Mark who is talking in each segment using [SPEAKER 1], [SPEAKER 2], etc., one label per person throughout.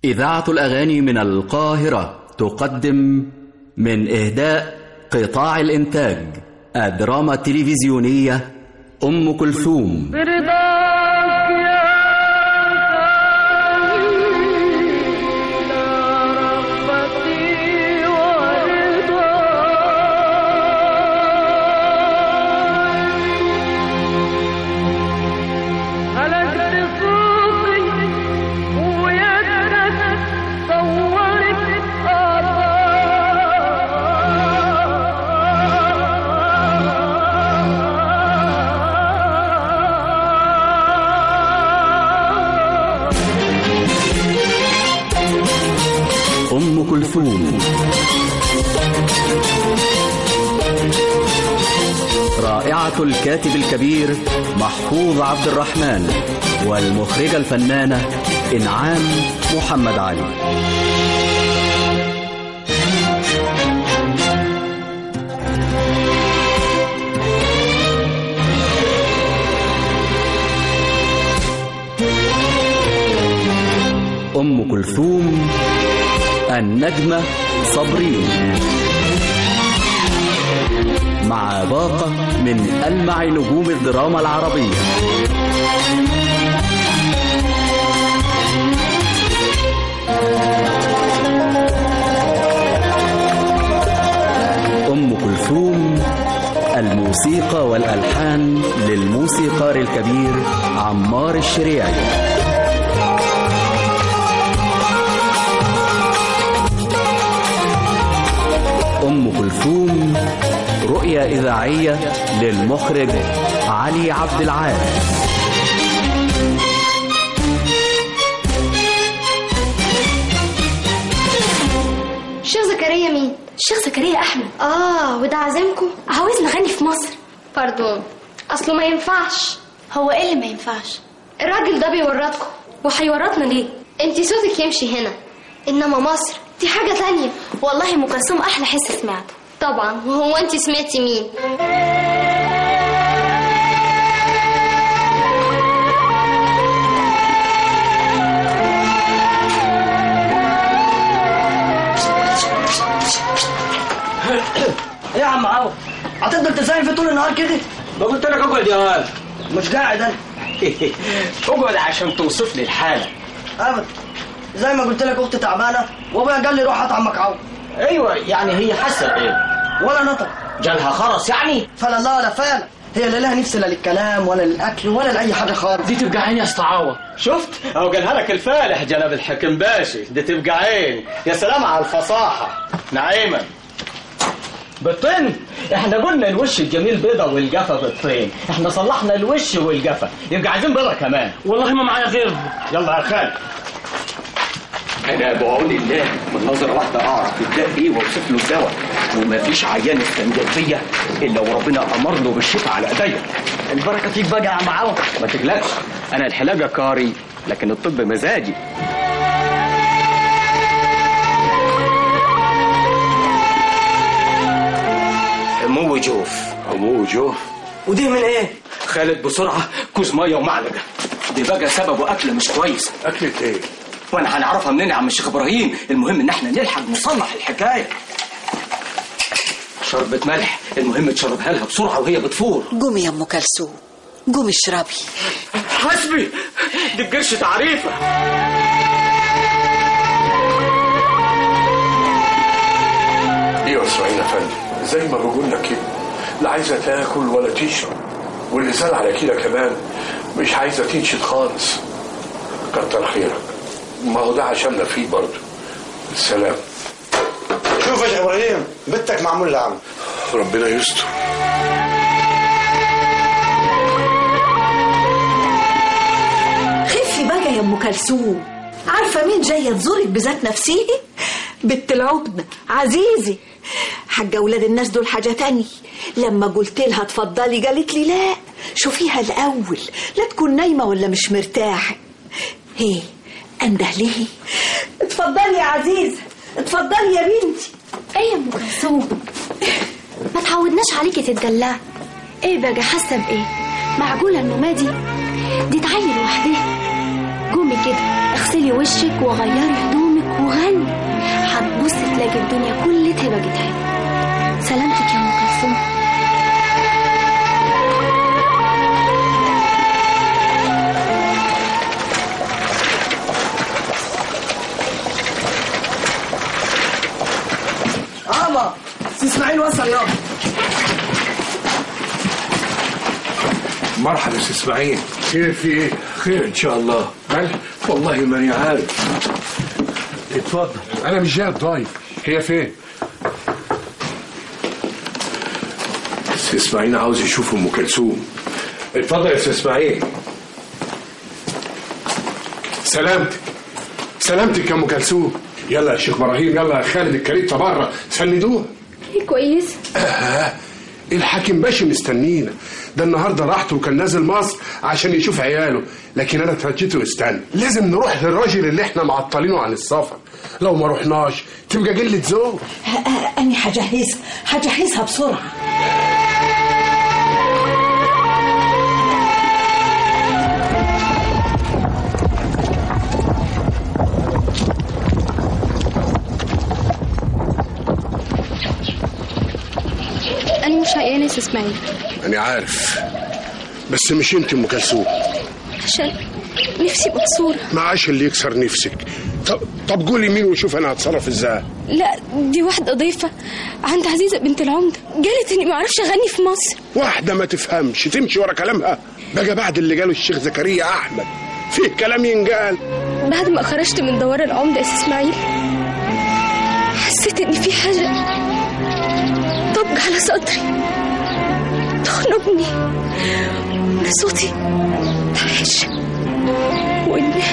[SPEAKER 1] إذاعة الأغاني من القاهرة تقدم من إهداء قطاع الإنتاج الدراما التلفزيونية أم كلثوم
[SPEAKER 2] برضاك يا سيدي رغبتي ورضاي هلكت صوتي ويدك صورت آثار
[SPEAKER 1] أم كلثوم رائعة الكاتب الكبير محفوظ عبد الرحمن والمخرجة الفنانة إنعام محمد علي أم كلثوم النجمة صبرين مع باقة من ألمع نجوم الدراما العربية أم كلثوم الموسيقى والألحان للموسيقار الكبير عمار الشريعي أم كلثوم رؤية إذاعية للمخرج علي عبد العال
[SPEAKER 3] الشيخ زكريا مين؟
[SPEAKER 4] الشيخ زكريا احمد
[SPEAKER 3] اه وده عازمكم؟
[SPEAKER 4] عاوز نغني في مصر
[SPEAKER 3] باردون اصله ما ينفعش
[SPEAKER 4] هو ايه اللي ما ينفعش
[SPEAKER 3] الراجل ده بيورطكم
[SPEAKER 4] وهيورطنا ليه
[SPEAKER 3] انتي صوتك يمشي هنا انما مصر دي حاجة تانية
[SPEAKER 4] والله ام كلثوم احلى حس سمعته
[SPEAKER 3] طبعا وهو انتي سمعتي مين؟
[SPEAKER 5] ايه يا عم عوض هتفضل تساهم في طول النهار كده
[SPEAKER 6] ما قلت لك اقعد يا واد
[SPEAKER 5] مش قاعد انا
[SPEAKER 6] اقعد عشان توصف لي الحاله
[SPEAKER 5] ابدا زي ما قلت لك اختي تعبانه وابويا قال لي روح هات عمك عوض
[SPEAKER 6] ايوه يعني هي حاسه بايه
[SPEAKER 5] ولا نطق
[SPEAKER 6] جالها خرس يعني
[SPEAKER 5] فلا لا ولا فعلا هي لا لها نفس لا للكلام ولا للاكل ولا لاي حاجه خالص
[SPEAKER 6] دي تبقى عين يا استعوض شفت اهو قالها لك الفالح جناب الحكم باشي دي تبقى عين يا سلام على الفصاحه نعيما بالطين احنا قلنا الوش الجميل بيضة والجفا بالطين احنا صلحنا الوش والجفا يبقى عايزين بيضة كمان
[SPEAKER 7] والله ما معايا غير
[SPEAKER 6] يلا يا خالد
[SPEAKER 8] انا بعون الله من نظره واحده اعرف الداء ايه واوصف له الدواء ومفيش عيان استنجد فيا الا وربنا امر له بالشفاء على ايديا
[SPEAKER 5] البركه فيك بقى يا عم عوض
[SPEAKER 8] ما تقلقش انا الحلاجه كاري لكن الطب مزاجي مو جوف
[SPEAKER 6] مو جوه
[SPEAKER 5] ودي من ايه
[SPEAKER 8] خالد بسرعه كوز ميه ومعلقه دي بقى سببه اكل مش كويس
[SPEAKER 6] اكلة ايه
[SPEAKER 8] وانا هنعرفها منين يا عم الشيخ ابراهيم المهم ان احنا نلحق نصلح الحكايه شربة ملح المهم تشربها لها بسرعه وهي بتفور
[SPEAKER 9] قومي يا ام كلثوم قومي اشربي
[SPEAKER 6] حسبي دي القرش تعريفه
[SPEAKER 10] ايوه اسماعيل يا فندم زي ما بقول لك كده لا عايزه تاكل ولا تشرب واللي زال على كده كمان مش عايزه تنشد خالص كتر خيرك ما هو ده عشاننا فيه برضه السلام
[SPEAKER 11] شوف يا شيخ ابراهيم بنتك معمول لها عم
[SPEAKER 10] ربنا يستر
[SPEAKER 9] خفي بقى يا ام كلثوم عارفه مين جايه تزورك بذات نفسيه بنت العبنة عزيزي حاجة أولاد الناس دول حاجة تانية لما قلت لها اتفضلي قالت لي لا شوفيها الأول لا تكون نايمة ولا مش مرتاحة هي أنده ليه اتفضلي يا عزيزة اتفضلي يا بنتي
[SPEAKER 4] ايه يا ام كلثوم ما تعودناش عليكي تتدلعي ايه بقى حاسه بايه معقوله انه مادي دي تعيل لوحدها قومي كده اغسلي وشك وغيري هدومك وغني هتبص تلاقي الدنيا كلها بقت حلوه سلامتك يا ام كلثوم
[SPEAKER 5] ابا سي اسماعيل وصل يابا
[SPEAKER 10] مرحبا يا سي اسماعيل خير في ايه؟ خير ان شاء الله مال والله ماني عارف اتفضل انا مش جاي ضايف هي فين؟ سي اسماعيل عاوز يشوف ام كلثوم اتفضل يا سي اسماعيل سلامتك سلامتك يا ام كلثوم يلا يا شيخ ابراهيم يلا يا خالد الكريتة بره سندوها
[SPEAKER 4] ايه كويس
[SPEAKER 10] آه الحاكم باشا مستنينا ده النهارده راحته وكان نازل مصر عشان يشوف عياله لكن انا اتفاجئت واستنى لازم نروح للراجل اللي احنا معطلينه عن السفر لو ما رحناش تبقى قله ذوق
[SPEAKER 9] أنا هجهزها هجهزها بسرعة
[SPEAKER 4] انا مش عيانه يا سي اسماعيل
[SPEAKER 10] انا عارف بس مش انت ام كلثوم
[SPEAKER 4] عشان نفسي مكسوره
[SPEAKER 10] معاش اللي يكسر نفسك طب, طب قولي مين وشوف انا هتصرف ازاي
[SPEAKER 4] لا دي واحده ضيفه عند عزيزه بنت العمده قالت اني ما اعرفش اغني في مصر
[SPEAKER 10] واحده ما تفهمش تمشي ورا كلامها بقى بعد اللي قاله الشيخ زكريا احمد فيه كلام ينقال
[SPEAKER 4] بعد ما خرجت من دوار العمده يا سي اسماعيل حسيت ان في حاجه طبق على صدري تخنقني وان صوتي هش واني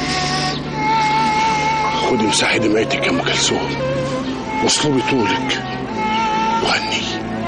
[SPEAKER 10] خدي مساحة دمعتك يا ام كلثوم واصلبي طولك وغني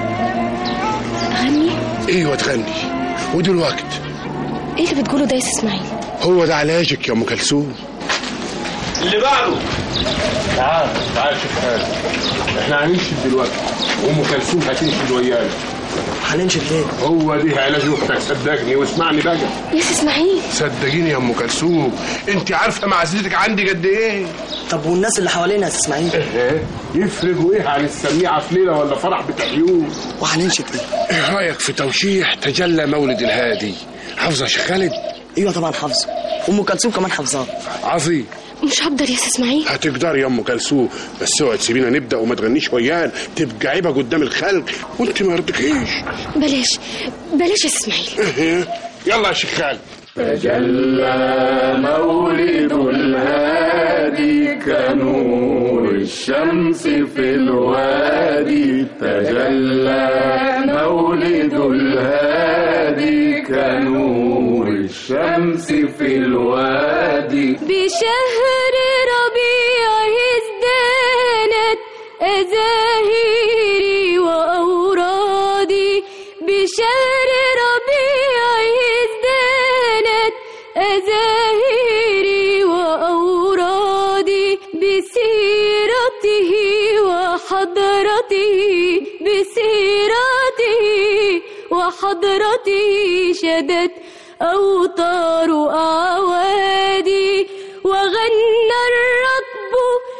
[SPEAKER 4] اغني
[SPEAKER 10] ايوه تغني ودلوقتي
[SPEAKER 4] ايه اللي بتقوله ده يا سي اسماعيل
[SPEAKER 10] هو ده علاجك يا ام كلثوم
[SPEAKER 6] اللي بعده
[SPEAKER 10] تعال تعال شوف حاجه احنا هنمشي دلوقتي وام كلثوم هتمشي ويانا
[SPEAKER 5] هننشد ليه؟
[SPEAKER 10] هو دي علاج اختك صدقني واسمعني بقى
[SPEAKER 4] يا سي اسماعيل
[SPEAKER 10] صدقيني يا ام كلثوم انت عارفه معزتك عندي قد ايه
[SPEAKER 5] طب والناس اللي حوالينا يا سي اسماعيل
[SPEAKER 10] ايه يفرقوا ايه عن السميعه في ليله ولا فرح بتحيون
[SPEAKER 5] وهننشد ليه؟
[SPEAKER 10] ايه رايك في توشيح تجلى مولد الهادي حافظه يا شيخ خالد
[SPEAKER 5] ايوه طبعا حافظه ام كلثوم كمان حافظاه
[SPEAKER 10] عظيم
[SPEAKER 4] مش هقدر يا سي اسماعيل
[SPEAKER 10] هتقدري يا ام كلثوم بس اوعي تسيبينا نبدا وما تغنيش ويانا تبقى عيبه قدام الخلق وانت ما يرضيكيش
[SPEAKER 4] بلاش بلاش يا سي اسماعيل
[SPEAKER 10] إيه؟ يلا يا شيخ خالد
[SPEAKER 7] تجلى مولد الهادي كنور الشمس في الوادي تجلى مولد الهادي كنور الشمس في الوادي
[SPEAKER 2] بشهر ربيع ازدانت أزاهيري وأورادي بشهر ربيع ازدانت أزاهيري وأورادي بسيرته وحضرته بسيرته وحضرته شدت أوطار أعوادي وغنى الركب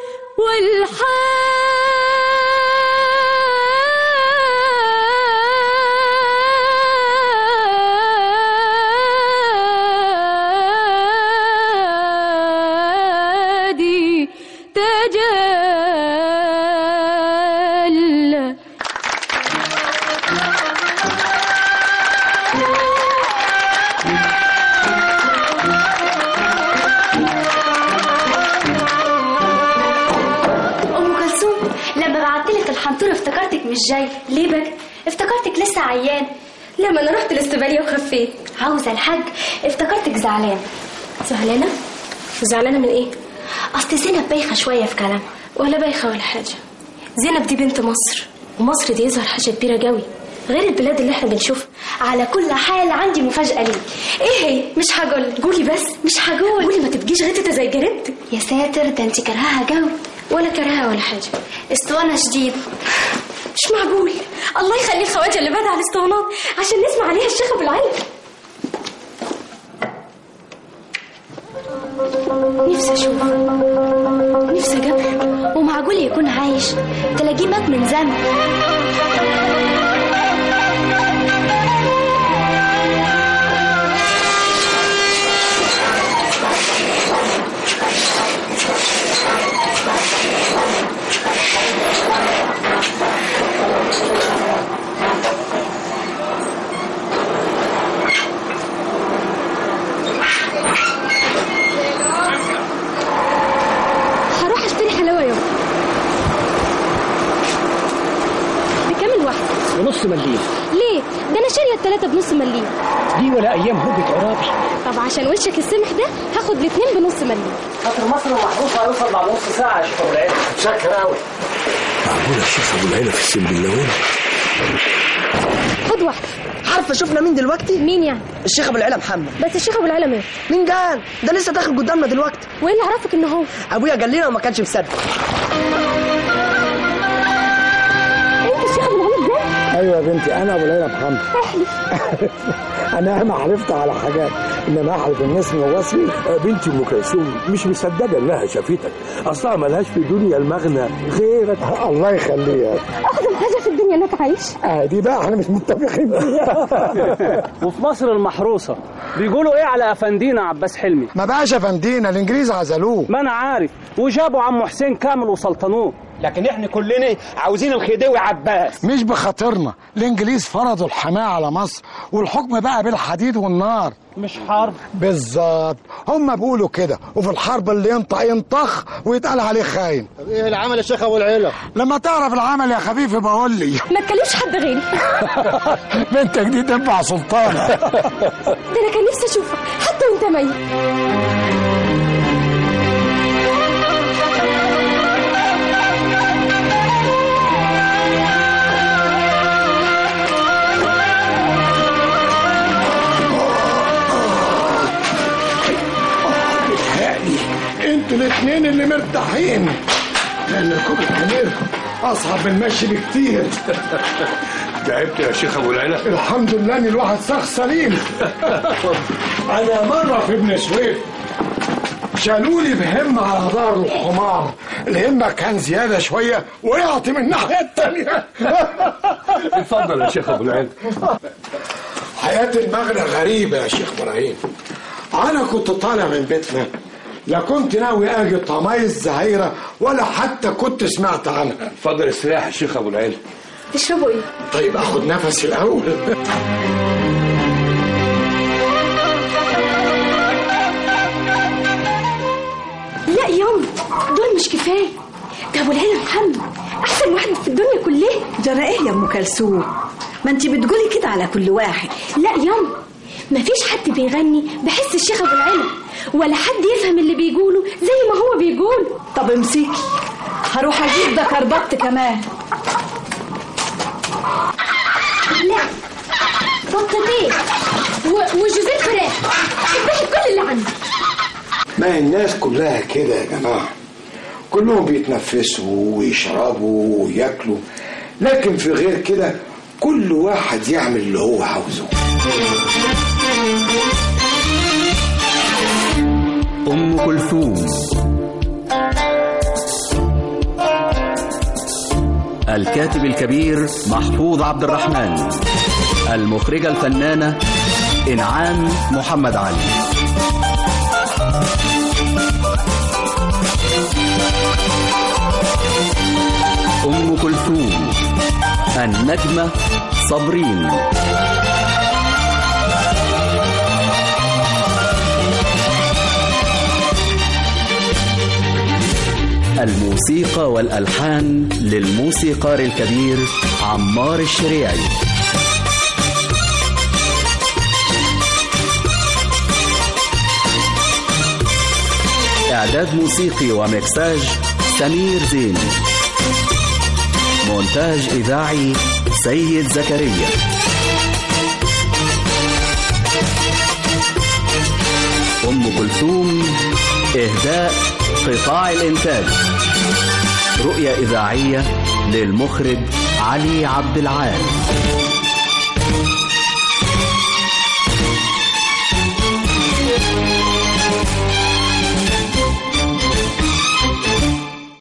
[SPEAKER 2] والحادي تجلى
[SPEAKER 4] ام كلثوم لما بعتلك الحنطوره افتكرتك مش جاي ليه بقى افتكرتك لسه عيان لما انا رحت الاستباليه وخفيت عاوزه الحاج افتكرتك زعلانه زعلانه زعلانه من ايه اصل زينب بايخه شويه في كلامها ولا بايخه ولا حاجه زينب دي بنت مصر ومصر دي يظهر حاجه كبيره قوي غير البلاد اللي احنا بنشوفها على كل حال عندي مفاجأة ليك ايه هي؟ مش هقول قولي بس مش هقول قولي ما تبقيش غتة زي جريمتك يا ساتر ده انت كرهاها قوي ولا كرهاها ولا حاجة اسطوانة جديد مش معقول الله يخلي الخواجة اللي بدع الاسطوانات عشان نسمع عليها الشيخ ابو العين نفسي اشوفه نفسي اجابله ومعقول يكون عايش تلاقيه مات من زمن
[SPEAKER 2] هروح اشتري حلاوه يوم بكام الواحده
[SPEAKER 6] ونص مليم
[SPEAKER 2] ليه ده انا شاريه التلاته بنص مليم
[SPEAKER 6] دي ولا ايام هوجة عرابي
[SPEAKER 2] طب عشان وشك السمح ده هاخد الاتنين بنص مليم
[SPEAKER 6] قطر مصر محروسه هيوصل بعد نص ساعه يا شيخ ابو العين
[SPEAKER 10] شكر قوي معقول يا شيخ ابو العيله في السنبلاوين
[SPEAKER 2] خد واحده
[SPEAKER 5] عارفه شفنا مين دلوقتي
[SPEAKER 2] مين يعني
[SPEAKER 5] الشيخ ابو العلا محمد
[SPEAKER 2] بس الشيخ ابو العلا مات
[SPEAKER 5] مين قال ده لسه داخل قدامنا دلوقتي
[SPEAKER 2] وايه اللي عرفك ان هو
[SPEAKER 5] ابويا قال لنا وما كانش مصدق
[SPEAKER 2] انت الشيخ ابو العلا ازاي
[SPEAKER 12] ايوه يا بنتي انا ابو العلا محمد انا ما حلفت على حاجات انما احلف ان اسمي واسمي
[SPEAKER 10] بنتي ام كلثوم مش مصدقه انها شافتك اصلها ملهاش في الدنيا المغنى غيرك
[SPEAKER 12] الله يخليها
[SPEAKER 2] احسن حاجه في الدنيا انك عايش
[SPEAKER 12] آه دي بقى احنا مش متفقين فيها
[SPEAKER 6] وفي مصر المحروسه بيقولوا ايه على افندينا عباس حلمي
[SPEAKER 12] ما بقاش يا فندينا الانجليز عزلوه
[SPEAKER 6] ما انا عارف وجابوا عمو حسين كامل وسلطنوه لكن احنا كلنا عاوزين الخديوي عباس
[SPEAKER 12] مش بخاطرنا الانجليز فرضوا الحماية على مصر والحكم بقى بالحديد والنار
[SPEAKER 6] مش حرب
[SPEAKER 12] بالظبط هم بيقولوا كده وفي الحرب اللي ينطق ينطخ ويتقال عليه خاين
[SPEAKER 13] ايه العمل يا شيخ ابو العيله
[SPEAKER 12] لما تعرف العمل يا خفيف بقول لي
[SPEAKER 2] ما تكلمش حد غيري
[SPEAKER 12] بنتك دي تنفع سلطانه
[SPEAKER 2] ده انا كان نفسي اشوفك حتى وانت ميت
[SPEAKER 12] انتوا الاثنين اللي مرتاحين لان ركوب الحمير اصعب من المشي بكتير
[SPEAKER 10] تعبت يا شيخ ابو العيله
[SPEAKER 12] الحمد لله ان الواحد ساق سليم انا مره في ابن سويف شالوني بهمة على ظهر الحمار الهمة كان زيادة شوية وقعت من الناحية التانية
[SPEAKER 10] اتفضل يا شيخ ابو العيله
[SPEAKER 12] حياة المغنى غريبة يا شيخ إبراهيم أنا كنت طالع من بيتنا لا كنت ناوي أجي طمايز زهيرة ولا حتى كنت سمعت عنها
[SPEAKER 10] اتفضل استريح يا شيخ ابو العيله
[SPEAKER 2] تشربوا ايه
[SPEAKER 12] طيب أخد نفسي الأول
[SPEAKER 2] لا يوم دول مش كفايه ده ابو العلا محمد احسن واحد في الدنيا كلها
[SPEAKER 9] جرى ايه يا ام كلثوم ما انت بتقولي كده على كل واحد
[SPEAKER 2] لا يوم مفيش حد بيغني بحس الشيخ ابو العلا ولا حد يفهم اللي بيقوله زي ما هو بيقول
[SPEAKER 9] طب امسكي هروح اجيب ده كربط كمان
[SPEAKER 2] لا بطتين و- وجوزين فراخ شبهي كل اللي عندي
[SPEAKER 12] ما الناس كلها كده يا جماعة كلهم بيتنفسوا ويشربوا وياكلوا لكن في غير كده كل واحد يعمل اللي هو عاوزه
[SPEAKER 1] أم كلثوم الكاتب الكبير محفوظ عبد الرحمن المخرجة الفنانة إنعام محمد علي أم كلثوم النجمة صابرين الموسيقى والألحان للموسيقار الكبير عمار الشريعي إعداد موسيقي ومكساج سمير زين مونتاج إذاعي سيد زكريا أم كلثوم إهداء قطاع الإنتاج رؤية إذاعية للمخرج علي عبد العال